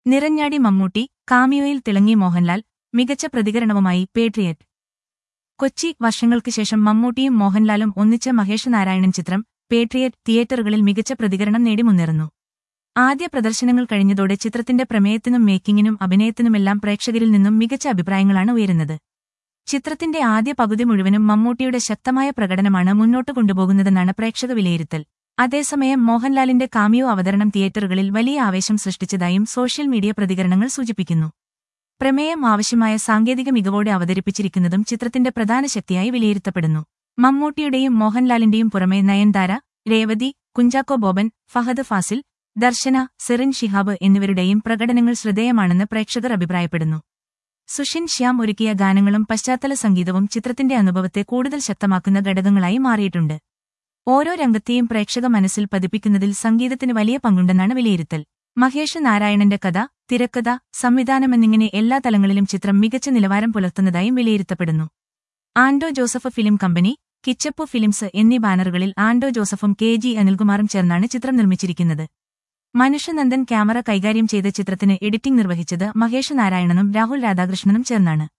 നിറഞ്ഞാടി മമ്മൂട്ടി കാമിയോയിൽ തിളങ്ങി മോഹൻലാൽ മികച്ച പ്രതികരണവുമായി പേട്രിയറ്റ് കൊച്ചി വർഷങ്ങൾക്ക് ശേഷം മമ്മൂട്ടിയും മോഹൻലാലും ഒന്നിച്ച മഹേഷ് നാരായണൻ ചിത്രം പേട്രിയറ്റ് തിയേറ്ററുകളിൽ മികച്ച പ്രതികരണം നേടി മുന്നേറുന്നു ആദ്യ പ്രദർശനങ്ങൾ കഴിഞ്ഞതോടെ ചിത്രത്തിന്റെ പ്രമേയത്തിനും മേക്കിങ്ങിനും അഭിനയത്തിനുമെല്ലാം പ്രേക്ഷകരിൽ നിന്നും മികച്ച അഭിപ്രായങ്ങളാണ് ഉയരുന്നത് ചിത്രത്തിന്റെ ആദ്യ പകുതി മുഴുവനും മമ്മൂട്ടിയുടെ ശക്തമായ പ്രകടനമാണ് മുന്നോട്ട് കൊണ്ടുപോകുന്നതെന്നാണ് പ്രേക്ഷക വിലയിരുത്തൽ അതേസമയം മോഹൻലാലിന്റെ കാമിയോ അവതരണം തിയേറ്ററുകളിൽ വലിയ ആവേശം സൃഷ്ടിച്ചതായും സോഷ്യൽ മീഡിയ പ്രതികരണങ്ങൾ സൂചിപ്പിക്കുന്നു പ്രമേയം ആവശ്യമായ സാങ്കേതിക മികവോടെ അവതരിപ്പിച്ചിരിക്കുന്നതും ചിത്രത്തിന്റെ പ്രധാന ശക്തിയായി വിലയിരുത്തപ്പെടുന്നു മമ്മൂട്ടിയുടെയും മോഹൻലാലിന്റെയും പുറമെ നയൻതാര രേവതി കുഞ്ചാക്കോ ബോബൻ ഫഹദ് ഫാസിൽ ദർശന സെറിൻ ഷിഹാബ് എന്നിവരുടെയും പ്രകടനങ്ങൾ ശ്രദ്ധേയമാണെന്ന് പ്രേക്ഷകർ അഭിപ്രായപ്പെടുന്നു സുഷിൻ ശ്യാം ഒരുക്കിയ ഗാനങ്ങളും പശ്ചാത്തല സംഗീതവും ചിത്രത്തിന്റെ അനുഭവത്തെ കൂടുതൽ ശക്തമാക്കുന്ന ഘടകങ്ങളായി മാറിയിട്ടുണ്ട് ഓരോ രംഗത്തെയും പ്രേക്ഷക മനസ്സിൽ പതിപ്പിക്കുന്നതിൽ സംഗീതത്തിന് വലിയ പങ്കുണ്ടെന്നാണ് വിലയിരുത്തൽ മഹേഷ് നാരായണന്റെ കഥ തിരക്കഥ സംവിധാനമെന്നിങ്ങനെ എല്ലാ തലങ്ങളിലും ചിത്രം മികച്ച നിലവാരം പുലർത്തുന്നതായും വിലയിരുത്തപ്പെടുന്നു Anto Joseph film company Kichappu films എന്നീ ബാനറുകളിൽ ആൻഡോ ജോസഫും കെ ജി അനിൽകുമാറും ചേർന്നാണ് ചിത്രം നിർമ്മിച്ചിരിക്കുന്നത് മനുഷ്യനന്ദൻ ക്യാമറ കൈകാര്യം ചെയ്ത ചിത്രത്തിന് എഡിറ്റിംഗ് നിർവഹിച്ചത് മഹേഷ് നാരായണനും രാഹുൽ രാധാകൃഷ്ണനും ചേർന്നാണ്